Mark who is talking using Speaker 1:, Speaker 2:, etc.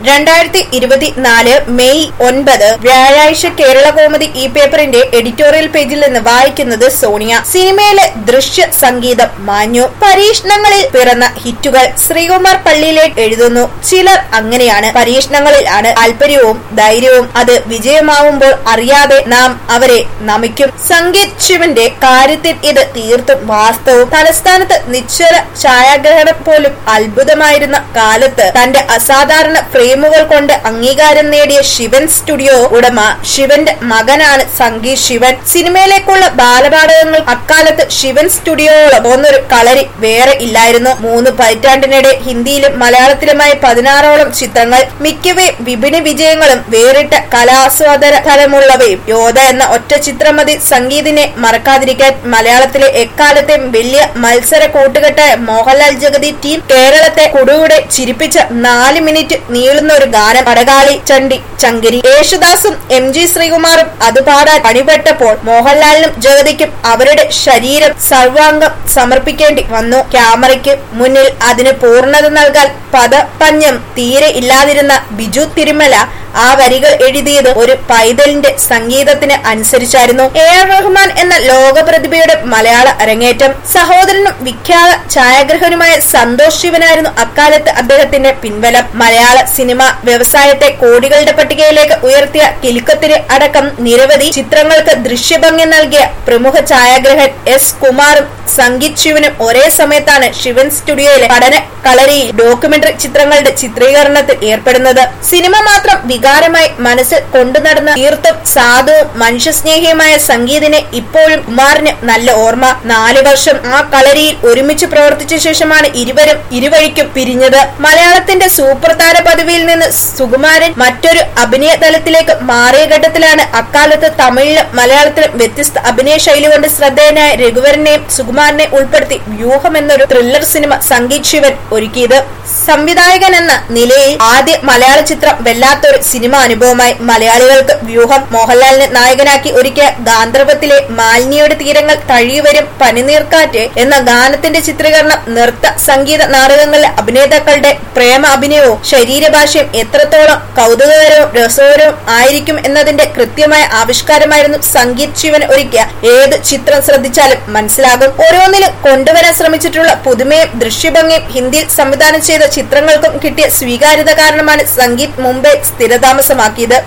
Speaker 1: രണ്ടായിരത്തി ഇരുപത്തിനാല് മെയ് ഒൻപത് വ്യാഴാഴ്ച കേരള കോമതി ഈ പേപ്പറിന്റെ എഡിറ്റോറിയൽ പേജിൽ നിന്ന് വായിക്കുന്നത് സോണിയ സിനിമയിലെ ദൃശ്യ സംഗീതം മാഞ്ഞു പരീക്ഷണങ്ങളിൽ പിറന്ന ഹിറ്റുകൾ ശ്രീകുമാർ പള്ളിയിലെ എഴുതുന്നു ചിലർ അങ്ങനെയാണ് പരീക്ഷണങ്ങളിൽ ആണ് താല്പര്യവും ധൈര്യവും അത് വിജയമാവുമ്പോൾ അറിയാതെ നാം അവരെ നമിക്കും സംഗീത് ശിവന്റെ കാര്യത്തിൽ ഇത് തീർത്തും വാസ്തവവും തലസ്ഥാനത്ത് നിശ്ചല ഛായാഗ്രഹണം പോലും അത്ഭുതമായിരുന്ന കാലത്ത് തന്റെ അസാധാരണ ഫ്രെയിമുകൾ കൊണ്ട് അംഗീകാരം നേടിയ ശിവൻ സ്റ്റുഡിയോ ഉടമ ശിവന്റെ മകനാണ് സംഗീത് ശിവൻ സിനിമയിലേക്കുള്ള ബാലപാഠകങ്ങൾ അക്കാലത്ത് ശിവൻ സ്റ്റുഡിയോയോളം ഒന്നൊരു കളരി വേറെ ഇല്ലായിരുന്നു മൂന്ന് പതിറ്റാണ്ടിനിടെ ഹിന്ദിയിലും മലയാളത്തിലുമായി പതിനാറോളം ചിത്രങ്ങൾ മിക്കവയും വിപണി വിജയങ്ങളും വേറിട്ട കലാസ്വാദന ഫലമുള്ളവയും യോധ എന്ന ഒറ്റ ചിത്രം മതി സംഗീതിനെ മറക്കാതിരിക്കാൻ മലയാളത്തിലെ എക്കാലത്തെയും വലിയ മത്സര കൂട്ടുകെട്ടായ മോഹൻലാൽ ജഗതി ടീം കേരളത്തെ കുടുകൂടെ ചിരിപ്പിച്ച നാല് മിനിറ്റ് നീളുന്ന ഒരു ഗാനം പടകാളി ചണ്ടി ചങ്കിരി യേശുദാസും എം ജി ശ്രീകുമാറും അത് പാടാൻ പണിപ്പെട്ടപ്പോൾ മോഹൻലാലിനും ജഗതിക്കും അവരുടെ ശരീരം സർവാംഗം സമർപ്പിക്കേണ്ടി വന്നു ക്യാമറയ്ക്ക് മുന്നിൽ അതിന് പൂർണ്ണത നൽകാൻ പദപഞ്ഞം തീരെ ഇല്ലാതിരുന്ന ബിജു തിരുമല ആ വരികൾ എഴുതിയത് ഒരു പൈതലിന്റെ സംഗീതത്തിന് അനുസരിച്ചായിരുന്നു എ ആർ റഹ്മാൻ എന്ന ലോകപ്രതിഭയുടെ മലയാള അരങ്ങേറ്റം സഹോദരനും വിഖ്യാത ഛായാഗ്രഹനുമായ സന്തോഷ് ശിവനായിരുന്നു അക്കാലത്ത് അദ്ദേഹത്തിന്റെ പിൻബലം മലയാള സിനിമ വ്യവസായത്തെ കോടികളുടെ പട്ടികയിലേക്ക് ഉയർത്തിയ കിലുക്കത്തിന് അടക്കം നിരവധി ചിത്രങ്ങൾക്ക് ദൃശ്യഭംഗി നൽകിയ പ്രമുഖ ഛായാഗ്രഹൻ എസ് കുമാറും സംഗീത് ശിവനും ഒരേ സമയത്താണ് ശിവൻ സ്റ്റുഡിയോയിലെ പഠന കളരിയിൽ ഡോക്യുമെന്ററി ചിത്രങ്ങളുടെ ചിത്രീകരണത്തിൽ ഏർപ്പെടുന്നത് സിനിമ മാത്രം വികാരമായി മനസ്സിൽ കൊണ്ടുനടന്ന തീർത്തും സാധുവും മനുഷ്യസ്നേഹിയുമായ സംഗീതിനെ ഇപ്പോഴും കുമാറിന് നല്ല ഓർമ്മ നാല് വർഷം ആ കളരിയിൽ ഒരുമിച്ച് പ്രവർത്തിച്ച ശേഷമാണ് ഇരുവരും ഇരുവഴിക്കും പിരിഞ്ഞത് മലയാളത്തിന്റെ സൂപ്പർ താര പദവിയിൽ നിന്ന് സുകുമാരൻ മറ്റൊരു അഭിനയ തലത്തിലേക്ക് മാറിയ ഘട്ടത്തിലാണ് അക്കാലത്ത് തമിഴിലും മലയാളത്തിലും വ്യത്യസ്ത അഭിനയ ശൈലി കൊണ്ട് ശ്രദ്ധേയനായ രഘുവരനെയും സുകുമാരനെ ഉൾപ്പെടുത്തി വ്യൂഹം എന്നൊരു ത്രില്ലർ സിനിമ സംഗീത് ശിവൻ ഒരുക്കിയത് സംവിധായകൻ എന്ന നിലയിൽ ആദ്യ മലയാള ചിത്രം വല്ലാത്തൊരു സിനിമ അനുഭവമായി മലയാളികൾക്ക് വ്യൂഹം മോഹൻലാലിനെ നായകനാക്കി ഒരുക്കിയ ഗാന്ധർവത്തിലെ മാലിന്യയുടെ തീരങ്ങൾ തഴിവരും പനിനീർക്കാറ്റ് എന്ന ഗാനത്തിന്റെ ചിത്രീകരണം നൃത്ത സംഗീത നാടകങ്ങളിലെ അഭിനേതാക്കളുടെ പ്രേമ അഭിനയവും ശരീരഭാഷയും എത്രത്തോളം കൗതുകകരവും രസകരവും ആയിരിക്കും എന്നതിന്റെ കൃത്യമായ ആവിഷ്കാരമായിരുന്നു സംഗീത് ശിവൻ ഒരുക്കിയ ഏത് ചിത്രം ശ്രദ്ധിച്ചാലും മനസ്സിലാകും ഓരോന്നിലും കൊണ്ടുവരാൻ ശ്രമിച്ചിട്ടുള്ള പുതുമയും ദൃശ്യഭംഗിയും ഹിന്ദിയിൽ സംവിധാനം ചെയ്ത ചിത്രങ്ങൾക്കും കിട്ടിയ സ്വീകാര്യത കാരണമാണ് സംഗീത് മുംബൈ സ്ഥിരതാമസമാക്കിയത്